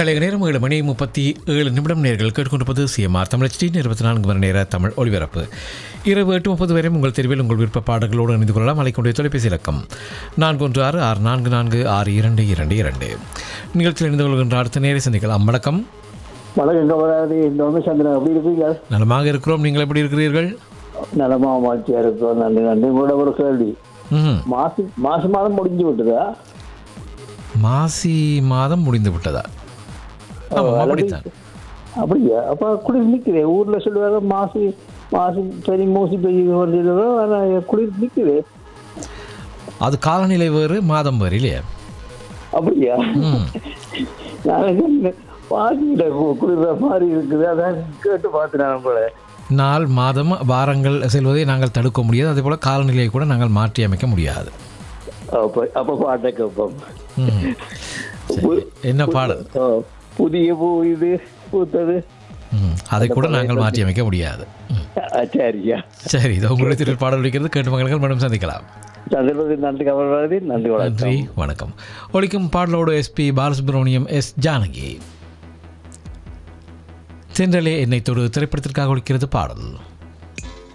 கலைய நேரம் ஏழு மணி முப்பத்தி ஏழு நிமிடம் நேர்கள் கேட்டுக்கொண்டிருப்பது சிஎம்ஆர் தமிழ் டி இருபத்தி நான்கு மணி நேர தமிழ் ஒளிபரப்பு இரவு எட்டு முப்பது வரை உங்கள் தெரிவில் உங்கள் விருப்ப பாடல்களோடு இணைந்து கொள்ளலாம் அழைக்கக்கூடிய தொலைபேசி இலக்கம் நான்கு ஒன்று ஆறு ஆறு நான்கு நான்கு ஆறு இரண்டு இரண்டு இரண்டு நிகழ்ச்சியில் இணைந்து கொள்கின்ற அடுத்த நேரை சந்திக்கலாம் வணக்கம் வணக்கம் கவராதி இந்த வந்து சந்திரன் எப்படி இருக்கீங்க நலமாக இருக்கிறோம் நீங்கள் எப்படி இருக்கிறீர்கள் நலமா மாற்றியா இருக்கோம் நன்றி நன்றி கூட ஒரு கேள்வி ம் மாசி மாசி மாதம் முடிஞ்சு விட்டுதா மாசி மாதம் முடிந்து விட்டதா ஆமாம் அப்படித்தான் அப்படியா அப்ப குளிர் நிக்குதே ஊர்ல சொல்லுவாங்க மாசி மாசி சரி மூசி பெய்யுது வருது ஆனா குளிர் நிக்குதே அது காலநிலை வேறு மாதம் வேறு இல்லையா அப்படியா ம் நாளைக்கு மாசியில குளிர்ற மாதிரி இருக்குது அதான் கேட்டு பார்த்தேன் போல நாள் மாதம் வாரங்கள் செல்வதை நாங்கள் தடுக்க முடியாது அதே போல் காலநிலையை கூட நாங்கள் மாற்றி அமைக்க முடியாது அப்ப அப்ப பாட்டை கேட்போம் ம். சரி. என்ன பாடல் ஓ, புதிய பூ இது பூத்தது ம். அதை கூட நாங்கள் மாற்றி அமைக்க முடியாது ம். ஆ, சரியா சரி இது உங்களுடைய திரு பாடல் வைக்கிறது கேட்டு மகள்கள் மீண்டும் சந்திக்கலாம் சந்திரபதி நன்றி கவராதி நன்றி வணக்கம் நன்றி வணக்கம் ஒழிக்கும் பாடலோடு எஸ்பி பாலசுப்ரமணியம் எஸ் ஜானகி சென்றலே என்னை தொடு திரைப்படத்திற்காக ஒழிக்கிறது பாடல்